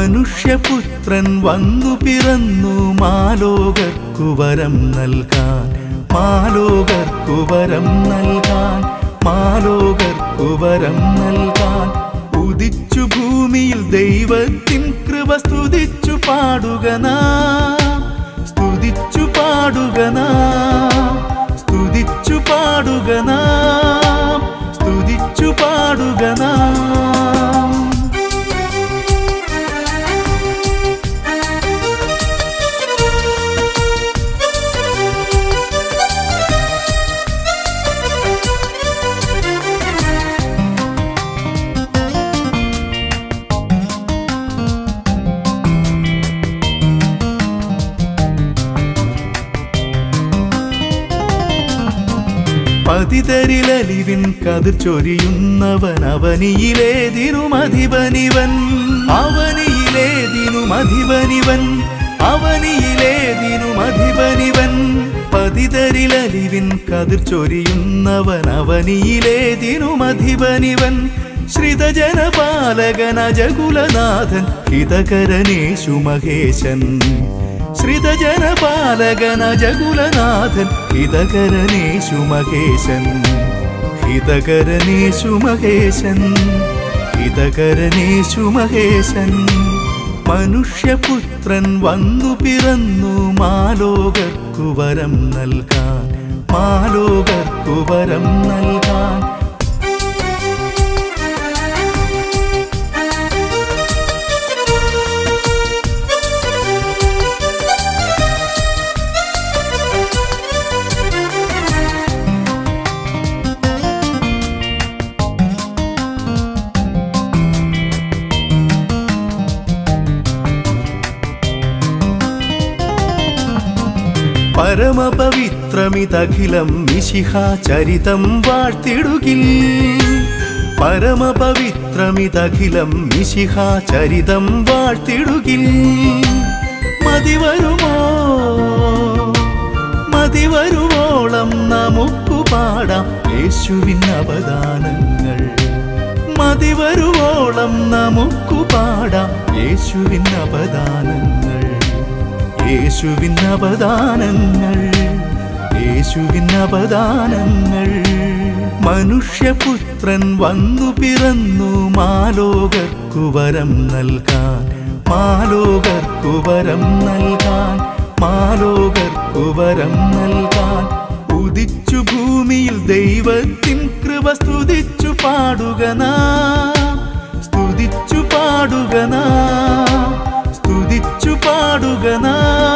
മനുഷ്യപുത്രൻ വന്നു പിറന്നു മാലോകർക്കു വരം നൽകാൻ മാലോകർക്കു വരം നൽകാൻ മാലോകർക്കു വരം നൽകാൻ ഉദിച്ചു ഭൂമിയിൽ ദൈവത്തിൻ കൃപ സ്തുതിച്ചു പാടുക നാം സ്തുതിച്ചു പാടുക നാം സ്തുതിച്ചു പാടുക നാം സ്തുതിച്ചു പാടുക നാം പതിതരിലലിവിൻ കതിർ ചൊരിയുന്നവൻ അവനിയിലേതിനുമധിപനിവൻ അവനിയിലേതിനുമധിപനിവൻ അവനിയിലേതിനുമധിപനിവൻ പതിതരിലലിവിൻ കതിർ ചൊരിയുന്നവൻ അവനിയിലേതിനുമധിപനിവൻ ശ്രിതജനപാലകൻ അജകുലനാഥൻ ഹിതകരനേശു മഹേശൻ ശ്രിതജനപാലകന ജകുലനാഥൻ ഹിതകരനേശു മഹേശൻ ഹിതകരനേശു മഹേശൻ ഹിതകരനേശു മഹേശൻ മനുഷ്യപുത്രൻ വന്നു പിറന്നു മാലോകർക്കു വരം നൽകാൻ മാലോകർക്കു വരം നൽകാൻ പരമപവിത്രമിതഖിലം മിശിഹ ചരിതം വാഴ്ത്തിടുകിൽ പരമപവിത്രമിതഖിലം മിശിഹ ചരിതം വാഴ്ത്തിടുകിൽ മതിവരുമോ മതിവരുവോളം നമുക്കു പാടാം യേശുവിൻ അവദാനങ്ങൾ മതിവരുവോളം നമുക്കു പാടാം യേശുവിൻ അവദാനങ്ങൾ യേശുവിൻ അവദാനങ്ങൾ യേശുവിൻ അവദാനങ്ങൾ മനുഷ്യപുത്രൻ വന്നു പിറന്നു മാലോകർക്കു വരം നൽകാൻ മാലോകർക്കു വരം നൽകാൻ മാലോകർക്കു വരം നൽകാൻ ഉദിച്ചു ഭൂമിയിൽ ദൈവത്തിൻ കൃപ സ്തുതിച്ചു പാടുക നാം സ്തുതിച്ചു പാടുക നാം സ്തുതിച്ചു പാടുക നാം